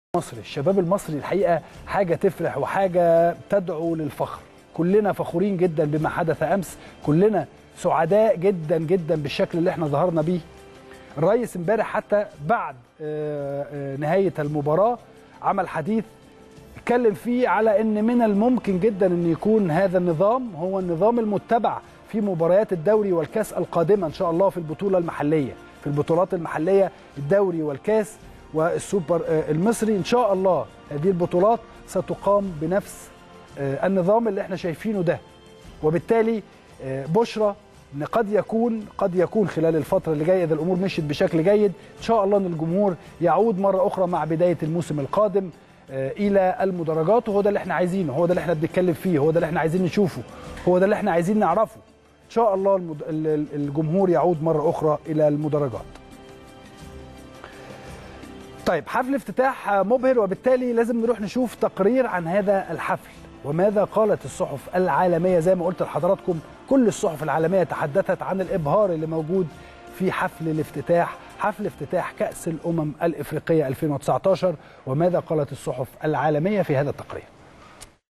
المصري الشباب المصري الحقيقه حاجه تفرح وحاجه تدعو للفخر كلنا فخورين جدا بما حدث امس كلنا سعداء جدا جدا بالشكل اللي احنا ظهرنا بيه الرئيس امبارح حتى بعد آه، آه، نهايه المباراه عمل حديث اتكلم فيه على ان من الممكن جدا ان يكون هذا النظام هو النظام المتبع في مباريات الدوري والكاس القادمه ان شاء الله في البطوله المحليه في البطولات المحليه الدوري والكاس والسوبر آه، المصري ان شاء الله هذه البطولات ستقام بنفس آه، النظام اللي احنا شايفينه ده وبالتالي آه، بشرى ان قد يكون قد يكون خلال الفتره اللي جايه اذا الامور مشيت بشكل جيد ان شاء الله ان الجمهور يعود مره اخرى مع بدايه الموسم القادم آه، الى المدرجات وهو ده اللي احنا عايزينه هو ده اللي احنا بنتكلم فيه هو ده اللي احنا عايزين نشوفه هو ده اللي احنا عايزين نعرفه ان شاء الله المد... ال- ال- الجمهور يعود مره اخرى الى المدرجات طيب حفل افتتاح مبهر وبالتالي لازم نروح نشوف تقرير عن هذا الحفل وماذا قالت الصحف العالمية زي ما قلت لحضراتكم كل الصحف العالمية تحدثت عن الإبهار اللي موجود في حفل الافتتاح حفل افتتاح كأس الأمم الإفريقية 2019 وماذا قالت الصحف العالمية في هذا التقرير